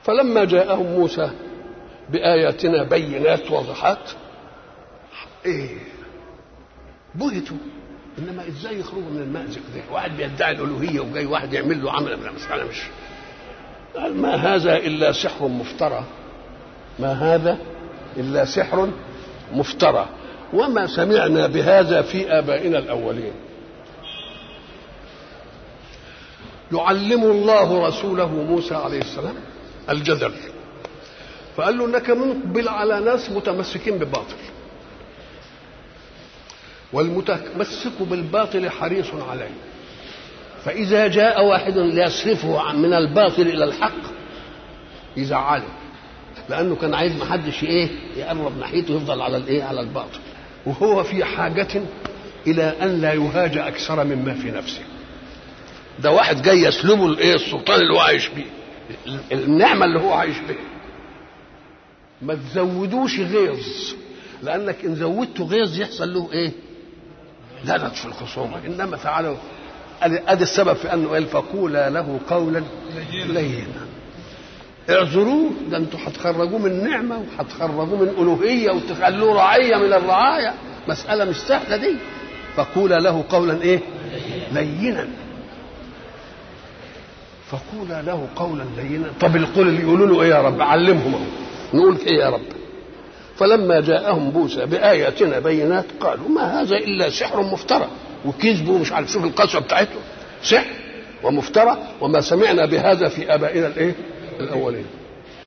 فلما جاءهم موسى بآياتنا بينات واضحات ايه بهتوا انما ازاي يخرجوا من المأزق ده واحد بيدعي الالوهيه وجاي واحد يعمل له عمل من المساله مش قال ما هذا الا سحر مفترى ما هذا الا سحر مفترى وما سمعنا بهذا في ابائنا الاولين يعلم الله رسوله موسى عليه السلام الجدل فقال له انك مقبل على ناس متمسكين بباطل والمتمسك بالباطل حريص عليه فإذا جاء واحد ليصرفه من الباطل إلى الحق يزعله لأنه كان عايز محدش إيه يقرب ناحيته يفضل على الإيه على الباطل وهو في حاجة إلى أن لا يهاج أكثر مما في نفسه ده واحد جاي يسلبه الإيه السلطان اللي هو عايش بيه النعمة اللي هو عايش بيها ما تزودوش غيظ لأنك إن زودته غيظ يحصل له إيه لعنت في الخصومة إنما تعالوا ادي السبب في انه قال فقولا له قولا لينا اعذروه ده انتوا هتخرجوه من نعمه وهتخرجوه من الوهيه وتخلوه رعيه من الرعايا مساله مش سهله دي فقولا له قولا ايه لينا فقولا له قولا لينا طب القول اللي يقولوا له ايه يا رب علمهم اهو نقول ايه يا رب فلما جاءهم موسى بآياتنا بينات قالوا ما هذا إلا سحر مفترى وكذبوا مش عارف شوف القسوة بتاعتهم سحر ومفترى وما سمعنا بهذا في آبائنا الإيه؟ الأولين